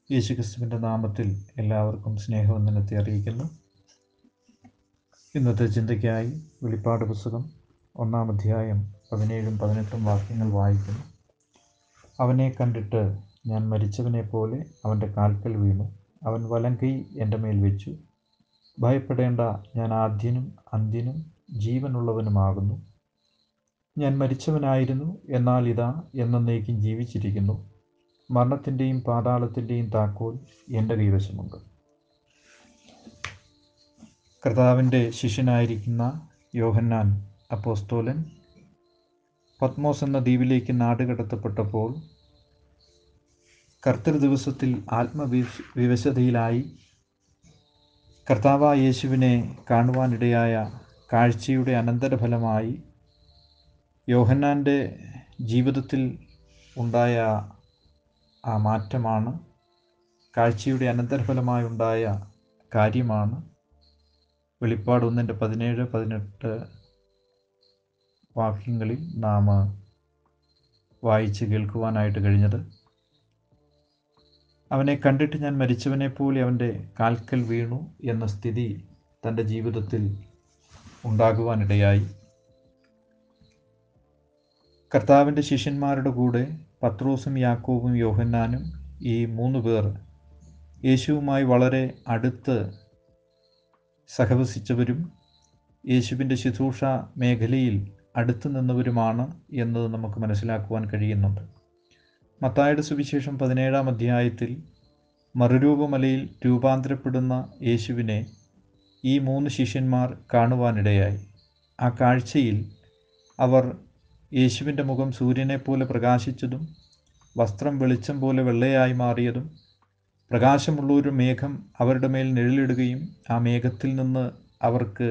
യേശുക്രിസ്തുവിൻ്റെ നാമത്തിൽ എല്ലാവർക്കും സ്നേഹവന്ദനത്തെ അറിയിക്കുന്നു ഇന്നത്തെ ചിന്തയ്ക്കായി വെളിപ്പാട് പുസ്തകം ഒന്നാം അധ്യായം പതിനേഴും പതിനെട്ടും വാക്യങ്ങൾ വായിക്കുന്നു അവനെ കണ്ടിട്ട് ഞാൻ മരിച്ചവനെ പോലെ അവൻ്റെ കാൽക്കൽ വീണു അവൻ വലങ്കൈ എൻ്റെ മേൽ വെച്ചു ഭയപ്പെടേണ്ട ഞാൻ ആദ്യനും അന്ത്യനും ജീവനുള്ളവനുമാകുന്നു ഞാൻ മരിച്ചവനായിരുന്നു എന്നാൽ ഇതാ എന്നേക്കും ജീവിച്ചിരിക്കുന്നു മരണത്തിൻ്റെയും പാതാളത്തിൻ്റെയും താക്കോൽ എൻ്റെ കൈവശമുണ്ട് കർത്താവിൻ്റെ ശിഷ്യനായിരിക്കുന്ന യോഹന്നാൻ അപ്പോസ്തോലൻ പത്മോസ് എന്ന ദ്വീപിലേക്ക് നാടുകടത്തപ്പെട്ടപ്പോൾ കർത്തൃ ദിവസത്തിൽ ആത്മവിവ വിവശതയിലായി കർത്താവ യേശുവിനെ കാണുവാനിടയായ കാഴ്ചയുടെ അനന്തരഫലമായി യോഹന്നാൻ്റെ ജീവിതത്തിൽ ഉണ്ടായ ആ മാറ്റമാണ് കാഴ്ചയുടെ അനന്തരഫലമായി ഉണ്ടായ കാര്യമാണ് വെളിപ്പാട് ഒന്നിൻ്റെ പതിനേഴ് പതിനെട്ട് വാക്യങ്ങളിൽ നാം വായിച്ച് കേൾക്കുവാനായിട്ട് കഴിഞ്ഞത് അവനെ കണ്ടിട്ട് ഞാൻ മരിച്ചവനെ പോലെ അവൻ്റെ കാൽക്കൽ വീണു എന്ന സ്ഥിതി തൻ്റെ ജീവിതത്തിൽ ഉണ്ടാകുവാനിടയായി കർത്താവിൻ്റെ ശിഷ്യന്മാരുടെ കൂടെ പത്രോസും യാക്കോബും യോഹന്നാനും ഈ മൂന്ന് പേർ യേശുവുമായി വളരെ അടുത്ത് സഹവസിച്ചവരും യേശുവിൻ്റെ ശുശ്രൂഷ മേഖലയിൽ അടുത്ത് നിന്നവരുമാണ് എന്നത് നമുക്ക് മനസ്സിലാക്കുവാൻ കഴിയുന്നുണ്ട് മത്തായുടെ സുവിശേഷം പതിനേഴാം അധ്യായത്തിൽ മറുരൂപമലയിൽ രൂപാന്തരപ്പെടുന്ന യേശുവിനെ ഈ മൂന്ന് ശിഷ്യന്മാർ കാണുവാനിടയായി ആ കാഴ്ചയിൽ അവർ യേശുവിൻ്റെ മുഖം സൂര്യനെ പോലെ പ്രകാശിച്ചതും വസ്ത്രം വെളിച്ചം പോലെ വെള്ളയായി മാറിയതും പ്രകാശമുള്ള ഒരു മേഘം അവരുടെ മേൽ നിഴലിടുകയും ആ മേഘത്തിൽ നിന്ന് അവർക്ക്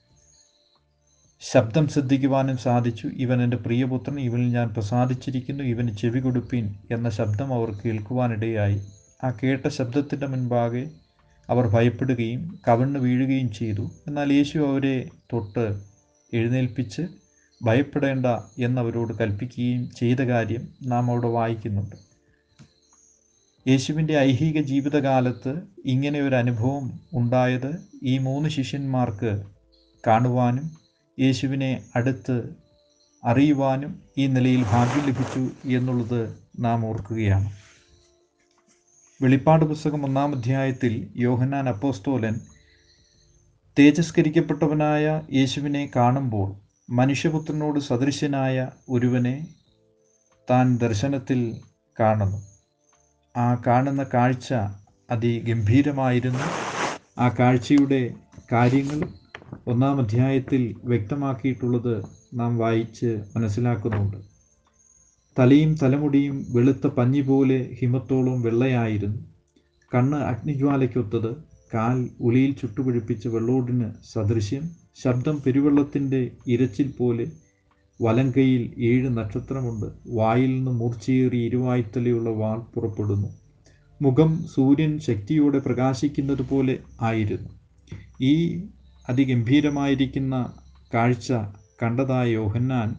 ശബ്ദം ശ്രദ്ധിക്കുവാനും സാധിച്ചു ഇവൻ എൻ്റെ പ്രിയപുത്രൻ ഇവനിൽ ഞാൻ പ്രസാദിച്ചിരിക്കുന്നു ഇവന് ചെവി കൊടുപ്പീൻ എന്ന ശബ്ദം അവർ കേൾക്കുവാനിടയായി ആ കേട്ട ശബ്ദത്തിൻ്റെ മുൻപാകെ അവർ ഭയപ്പെടുകയും കവിണ്ണ് വീഴുകയും ചെയ്തു എന്നാൽ യേശു അവരെ തൊട്ട് എഴുന്നേൽപ്പിച്ച് ഭയപ്പെടേണ്ട എന്നവരോട് കൽപ്പിക്കുകയും ചെയ്ത കാര്യം നാം അവിടെ വായിക്കുന്നുണ്ട് യേശുവിൻ്റെ ഐഹിക ജീവിതകാലത്ത് ഇങ്ങനെ ഒരു അനുഭവം ഉണ്ടായത് ഈ മൂന്ന് ശിഷ്യന്മാർക്ക് കാണുവാനും യേശുവിനെ അടുത്ത് അറിയുവാനും ഈ നിലയിൽ ഭാഗ്യം ലഭിച്ചു എന്നുള്ളത് നാം ഓർക്കുകയാണ് വെളിപ്പാട് പുസ്തകം ഒന്നാം അധ്യായത്തിൽ യോഹന്നാൻ അപ്പോസ്തോലൻ തേജസ്കരിക്കപ്പെട്ടവനായ യേശുവിനെ കാണുമ്പോൾ മനുഷ്യപുത്രനോട് സദൃശ്യനായ ഒരുവനെ താൻ ദർശനത്തിൽ കാണുന്നു ആ കാണുന്ന കാഴ്ച അതിഗംഭീരമായിരുന്നു ആ കാഴ്ചയുടെ കാര്യങ്ങൾ ഒന്നാം അധ്യായത്തിൽ വ്യക്തമാക്കിയിട്ടുള്ളത് നാം വായിച്ച് മനസ്സിലാക്കുന്നുണ്ട് തലയും തലമുടിയും വെളുത്ത പഞ്ഞി പോലെ ഹിമത്തോളം വെള്ളയായിരുന്നു കണ്ണ് അഗ്നിജ്വാലയ്ക്കൊത്തത് കാൽ ഉളിയിൽ ചുട്ടുപിടിപ്പിച്ച വെള്ളോടിന് സദൃശ്യം ശബ്ദം പെരുവെള്ളത്തിൻ്റെ ഇരച്ചിൽ പോലെ വലങ്കയിൽ ഏഴ് നക്ഷത്രമുണ്ട് വായിൽ നിന്ന് മൂർച്ചയേറി ഇരുവായ്ത്തലയുള്ള വാൾ പുറപ്പെടുന്നു മുഖം സൂര്യൻ ശക്തിയോടെ പ്രകാശിക്കുന്നത് പോലെ ആയിരുന്നു ഈ അതിഗംഭീരമായിരിക്കുന്ന കാഴ്ച കണ്ടതായ യോഹന്നാൻ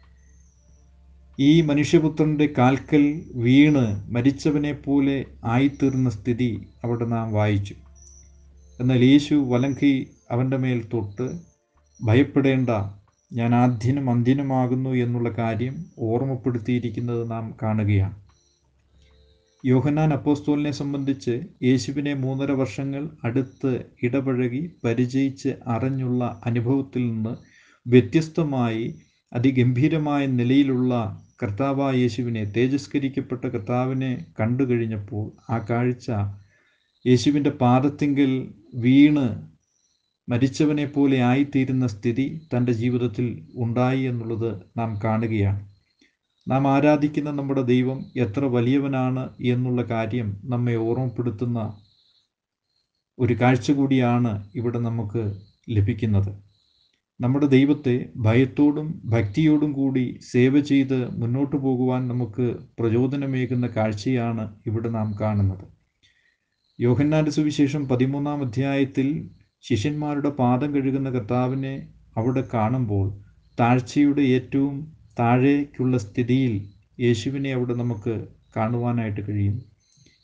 ഈ മനുഷ്യപുത്രൻ്റെ കാൽക്കൽ വീണ് മരിച്ചവനെ പോലെ ആയിത്തീർന്ന സ്ഥിതി അവിടെ നാം വായിച്ചു എന്നാൽ യേശു വലങ്കി അവൻ്റെ മേൽ തൊട്ട് ഭയപ്പെടേണ്ട ഞാൻ ആദ്യനും അന്ത്യനുമാകുന്നു എന്നുള്ള കാര്യം ഓർമ്മപ്പെടുത്തിയിരിക്കുന്നത് നാം കാണുകയാണ് യോഹന്നാൻ അപ്പോസ്തോലിനെ സംബന്ധിച്ച് യേശുവിനെ മൂന്നര വർഷങ്ങൾ അടുത്ത് ഇടപഴകി പരിചയിച്ച് അറിഞ്ഞുള്ള അനുഭവത്തിൽ നിന്ന് വ്യത്യസ്തമായി അതിഗംഭീരമായ നിലയിലുള്ള കർത്താവായ യേശുവിനെ തേജസ്കരിക്കപ്പെട്ട കർത്താവിനെ കണ്ടു കഴിഞ്ഞപ്പോൾ ആ കാഴ്ച യേശുവിൻ്റെ പാദത്തിങ്കൽ വീണ് മരിച്ചവനെ പോലെ ആയിത്തീരുന്ന സ്ഥിതി തൻ്റെ ജീവിതത്തിൽ ഉണ്ടായി എന്നുള്ളത് നാം കാണുകയാണ് നാം ആരാധിക്കുന്ന നമ്മുടെ ദൈവം എത്ര വലിയവനാണ് എന്നുള്ള കാര്യം നമ്മെ ഓർമ്മപ്പെടുത്തുന്ന ഒരു കാഴ്ച കൂടിയാണ് ഇവിടെ നമുക്ക് ലഭിക്കുന്നത് നമ്മുടെ ദൈവത്തെ ഭയത്തോടും ഭക്തിയോടും കൂടി സേവ ചെയ്ത് മുന്നോട്ട് പോകുവാൻ നമുക്ക് പ്രചോദനമേകുന്ന കാഴ്ചയാണ് ഇവിടെ നാം കാണുന്നത് യോഹന്നാൻ്റെ സുവിശേഷം പതിമൂന്നാം അധ്യായത്തിൽ ശിഷ്യന്മാരുടെ പാദം കഴുകുന്ന കർത്താവിനെ അവിടെ കാണുമ്പോൾ താഴ്ചയുടെ ഏറ്റവും താഴേക്കുള്ള സ്ഥിതിയിൽ യേശുവിനെ അവിടെ നമുക്ക് കാണുവാനായിട്ട് കഴിയും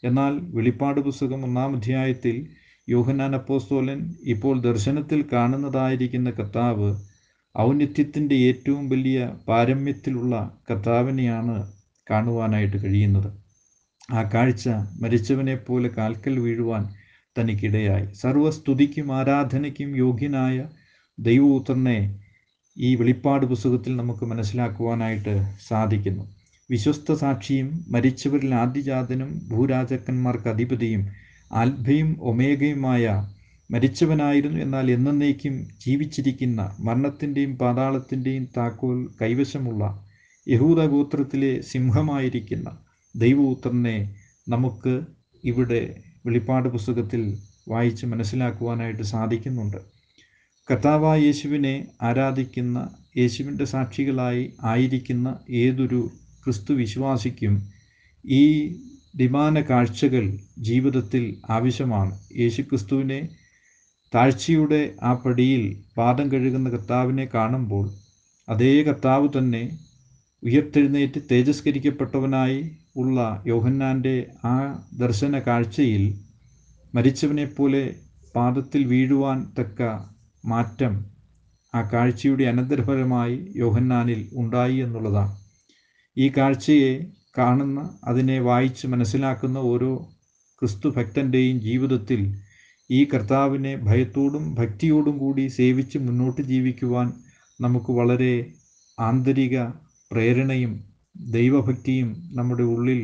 എന്നാൽ വെളിപ്പാട് പുസ്തകം ഒന്നാം അധ്യായത്തിൽ യോഹന്നാൻ അപ്പോസ്തോലൻ ഇപ്പോൾ ദർശനത്തിൽ കാണുന്നതായിരിക്കുന്ന കർത്താവ് ഔന്നത്യത്തിൻ്റെ ഏറ്റവും വലിയ പാരമ്യത്തിലുള്ള കർത്താവിനെയാണ് കാണുവാനായിട്ട് കഴിയുന്നത് ആ കാഴ്ച മരിച്ചവനെ പോലെ കാൽക്കൽ വീഴുവാൻ തനിക്കിടയായി സർവസ്തുതിക്കും ആരാധനയ്ക്കും യോഗ്യനായ ദൈവപുത്രനെ ഈ വെളിപ്പാട് പുസ്തകത്തിൽ നമുക്ക് മനസ്സിലാക്കുവാനായിട്ട് സാധിക്കുന്നു വിശ്വസ്ത സാക്ഷിയും മരിച്ചവരിൽ ആദ്യജാതനും ഭൂരാജക്കന്മാർക്ക് അധിപതിയും ആൽഭയും ഒമേഗയുമായ മരിച്ചവനായിരുന്നു എന്നാൽ എന്നേക്കും ജീവിച്ചിരിക്കുന്ന മരണത്തിൻ്റെയും പാതാളത്തിൻ്റെയും താക്കോൽ കൈവശമുള്ള യഹൂദ ഗോത്രത്തിലെ സിംഹമായിരിക്കുന്ന ദൈവപുത്രനെ നമുക്ക് ഇവിടെ വെളിപ്പാട് പുസ്തകത്തിൽ വായിച്ച് മനസ്സിലാക്കുവാനായിട്ട് സാധിക്കുന്നുണ്ട് കർത്താവായ യേശുവിനെ ആരാധിക്കുന്ന യേശുവിൻ്റെ സാക്ഷികളായി ആയിരിക്കുന്ന ഏതൊരു ക്രിസ്തു വിശ്വാസിക്കും ഈ ദ്വിമാന കാഴ്ചകൾ ജീവിതത്തിൽ ആവശ്യമാണ് യേശു ക്രിസ്തുവിനെ താഴ്ചയുടെ ആ പടിയിൽ പാദം കഴുകുന്ന കർത്താവിനെ കാണുമ്പോൾ അതേ കർത്താവ് തന്നെ ഉയർത്തെഴുന്നേറ്റ് തേജസ്കരിക്കപ്പെട്ടവനായി ഉള്ള യോഹന്നാൻ്റെ ആ ദർശന കാഴ്ചയിൽ മരിച്ചവനെപ്പോലെ പാദത്തിൽ വീഴുവാൻ തക്ക മാറ്റം ആ കാഴ്ചയുടെ അനന്തരഫലമായി യോഹന്നാനിൽ ഉണ്ടായി എന്നുള്ളതാണ് ഈ കാഴ്ചയെ കാണുന്ന അതിനെ വായിച്ച് മനസ്സിലാക്കുന്ന ഓരോ ക്രിസ്തു ഭക്തൻ്റെയും ജീവിതത്തിൽ ഈ കർത്താവിനെ ഭയത്തോടും ഭക്തിയോടും കൂടി സേവിച്ച് മുന്നോട്ട് ജീവിക്കുവാൻ നമുക്ക് വളരെ ആന്തരിക പ്രേരണയും ദൈവഭക്തിയും നമ്മുടെ ഉള്ളിൽ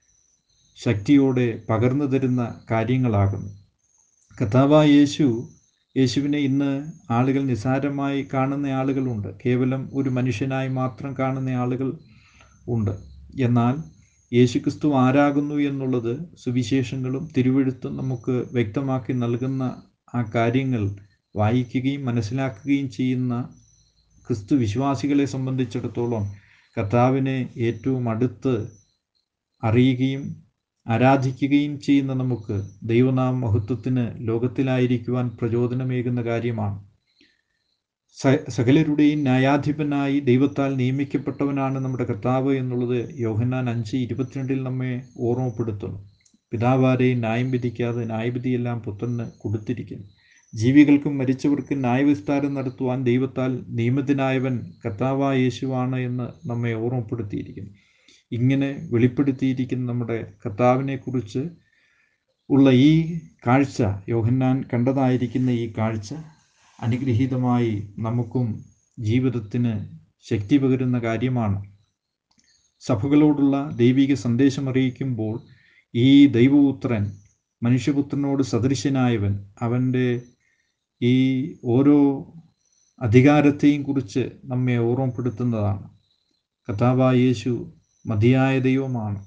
ശക്തിയോടെ പകർന്നു തരുന്ന കാര്യങ്ങളാകുന്നു കഥാവായ യേശു യേശുവിനെ ഇന്ന് ആളുകൾ നിസാരമായി കാണുന്ന ആളുകളുണ്ട് കേവലം ഒരു മനുഷ്യനായി മാത്രം കാണുന്ന ആളുകൾ ഉണ്ട് എന്നാൽ യേശുക്രിസ്തു ആരാകുന്നു എന്നുള്ളത് സുവിശേഷങ്ങളും തിരുവഴുത്തും നമുക്ക് വ്യക്തമാക്കി നൽകുന്ന ആ കാര്യങ്ങൾ വായിക്കുകയും മനസ്സിലാക്കുകയും ചെയ്യുന്ന ക്രിസ്തു വിശ്വാസികളെ സംബന്ധിച്ചിടത്തോളം കർത്താവിനെ ഏറ്റവും അടുത്ത് അറിയുകയും ആരാധിക്കുകയും ചെയ്യുന്ന നമുക്ക് ദൈവനാമ മഹത്വത്തിന് ലോകത്തിലായിരിക്കുവാൻ പ്രചോദനമേകുന്ന കാര്യമാണ് സകലരുടെയും ന്യായാധിപനായി ദൈവത്താൽ നിയമിക്കപ്പെട്ടവനാണ് നമ്മുടെ കർത്താവ് എന്നുള്ളത് യോഹന്നാൻ അഞ്ച് ഇരുപത്തിരണ്ടിൽ നമ്മെ ഓർമ്മപ്പെടുത്തുന്നു പിതാവാരെയും ന്യായം വിധിക്കാതെ ന്യായവിധിയെല്ലാം പുത്രന് കൊടുത്തിരിക്കുന്നു ജീവികൾക്കും മരിച്ചവർക്കും ന്യായവിസ്താരം നടത്തുവാൻ ദൈവത്താൽ നിയമിതനായവൻ കർത്താവായ യേശുവാണ് എന്ന് നമ്മെ ഓർമ്മപ്പെടുത്തിയിരിക്കുന്നു ഇങ്ങനെ വെളിപ്പെടുത്തിയിരിക്കുന്ന നമ്മുടെ കർത്താവിനെക്കുറിച്ച് ഉള്ള ഈ കാഴ്ച യോഹന്നാൻ കണ്ടതായിരിക്കുന്ന ഈ കാഴ്ച അനുഗ്രഹീതമായി നമുക്കും ജീവിതത്തിന് ശക്തി പകരുന്ന കാര്യമാണ് സഭകളോടുള്ള ദൈവിക സന്ദേശം അറിയിക്കുമ്പോൾ ഈ ദൈവപുത്രൻ മനുഷ്യപുത്രനോട് സദൃശ്യനായവൻ അവൻ്റെ ഈ ഓരോ അധികാരത്തെയും കുറിച്ച് നമ്മെ ഓർമ്മപ്പെടുത്തുന്നതാണ് കഥാവായ യേശു മതിയായ ദൈവമാണ്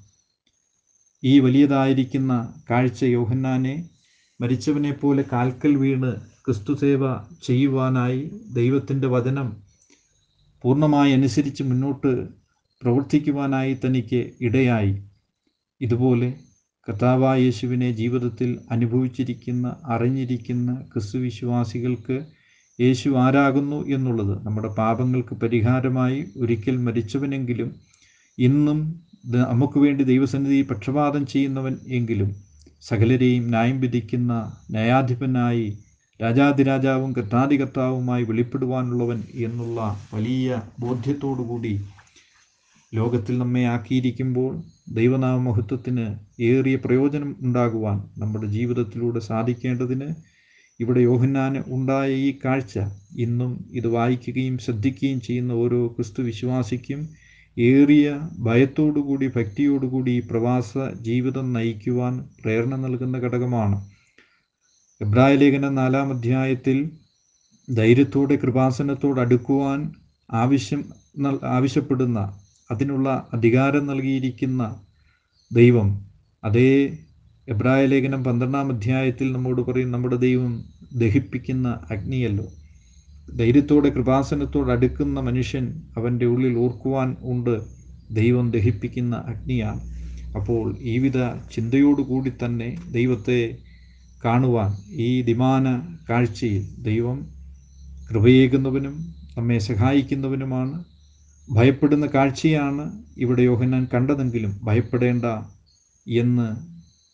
ഈ വലിയതായിരിക്കുന്ന കാഴ്ച യോഹന്നാനെ മരിച്ചവനെ പോലെ കാൽക്കൽ വീണ് ക്രിസ്തുസേവ ചെയ്യുവാനായി ദൈവത്തിൻ്റെ വചനം പൂർണ്ണമായി അനുസരിച്ച് മുന്നോട്ട് പ്രവർത്തിക്കുവാനായി തനിക്ക് ഇടയായി ഇതുപോലെ കർത്താവായ യേശുവിനെ ജീവിതത്തിൽ അനുഭവിച്ചിരിക്കുന്ന അറിഞ്ഞിരിക്കുന്ന ക്രിസ്തു വിശ്വാസികൾക്ക് യേശു ആരാകുന്നു എന്നുള്ളത് നമ്മുടെ പാപങ്ങൾക്ക് പരിഹാരമായി ഒരിക്കൽ മരിച്ചവനെങ്കിലും ഇന്നും നമുക്ക് വേണ്ടി ദൈവസന്നിധി പക്ഷപാതം ചെയ്യുന്നവൻ എങ്കിലും സകലരെയും ന്യായം വിധിക്കുന്ന ന്യായാധിപനായി രാജാതിരാജാവും കർത്താധികർത്താവുമായി വെളിപ്പെടുവാനുള്ളവൻ എന്നുള്ള വലിയ ബോധ്യത്തോടുകൂടി ലോകത്തിൽ നമ്മെ ആക്കിയിരിക്കുമ്പോൾ ദൈവനാമ മഹത്വത്തിന് ഏറിയ പ്രയോജനം ഉണ്ടാകുവാൻ നമ്മുടെ ജീവിതത്തിലൂടെ സാധിക്കേണ്ടതിന് ഇവിടെ യോഹന്നാന് ഉണ്ടായ ഈ കാഴ്ച ഇന്നും ഇത് വായിക്കുകയും ശ്രദ്ധിക്കുകയും ചെയ്യുന്ന ഓരോ ക്രിസ്തു വിശ്വാസിക്കും ഏറിയ ഭയത്തോടുകൂടി ഭക്തിയോടുകൂടി ഈ പ്രവാസ ജീവിതം നയിക്കുവാൻ പ്രേരണ നൽകുന്ന ഘടകമാണ് എബ്രായ ലേഖനം നാലാം അധ്യായത്തിൽ ധൈര്യത്തോടെ കൃപാസനത്തോട് അടുക്കുവാൻ ആവശ്യം ആവശ്യപ്പെടുന്ന അതിനുള്ള അധികാരം നൽകിയിരിക്കുന്ന ദൈവം അതേ എബ്രായ ലേഖനം പന്ത്രണ്ടാം അധ്യായത്തിൽ നമ്മോട് പറയും നമ്മുടെ ദൈവം ദഹിപ്പിക്കുന്ന അഗ്നിയല്ലോ ധൈര്യത്തോടെ കൃപാസനത്തോട് അടുക്കുന്ന മനുഷ്യൻ അവൻ്റെ ഉള്ളിൽ ഓർക്കുവാൻ ഉണ്ട് ദൈവം ദഹിപ്പിക്കുന്ന അഗ്നിയാണ് അപ്പോൾ ഈ വിധ ചിന്തയോടുകൂടി തന്നെ ദൈവത്തെ കാണുവാൻ ഈ ദിമാന കാഴ്ചയിൽ ദൈവം കൃപയേകുന്നവനും നമ്മെ സഹായിക്കുന്നവനുമാണ് ഭയപ്പെടുന്ന കാഴ്ചയാണ് ഇവിടെ യോഹന്നാൻ കണ്ടതെങ്കിലും ഭയപ്പെടേണ്ട എന്ന്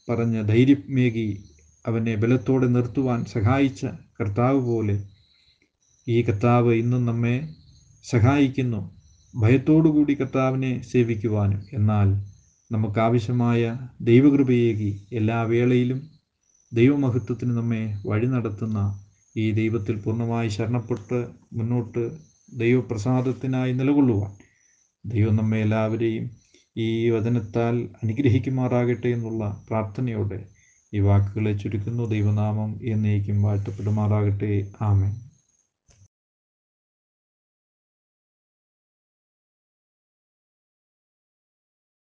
പറഞ്ഞ് ധൈര്യമേകി അവനെ ബലത്തോടെ നിർത്തുവാൻ സഹായിച്ച കർത്താവ് പോലെ ഈ കർത്താവ് ഇന്നും നമ്മെ സഹായിക്കുന്നു ഭയത്തോടുകൂടി കർത്താവിനെ സേവിക്കുവാനും എന്നാൽ നമുക്കാവശ്യമായ ദൈവകൃപയേകി എല്ലാ വേളയിലും ദൈവമഹത്വത്തിന് നമ്മെ വഴി നടത്തുന്ന ഈ ദൈവത്തിൽ പൂർണ്ണമായി ശരണപ്പെട്ട് മുന്നോട്ട് ദൈവപ്രസാദത്തിനായി നിലകൊള്ളുവാൻ ദൈവം നമ്മെ എല്ലാവരെയും ഈ വചനത്താൽ അനുഗ്രഹിക്കുമാറാകട്ടെ എന്നുള്ള പ്രാർത്ഥനയോടെ ഈ വാക്കുകളെ ചുരുക്കുന്നു ദൈവനാമം എന്നേക്കും വാഴ്ത്തപ്പെടുമാറാകട്ടെ ആമേൻ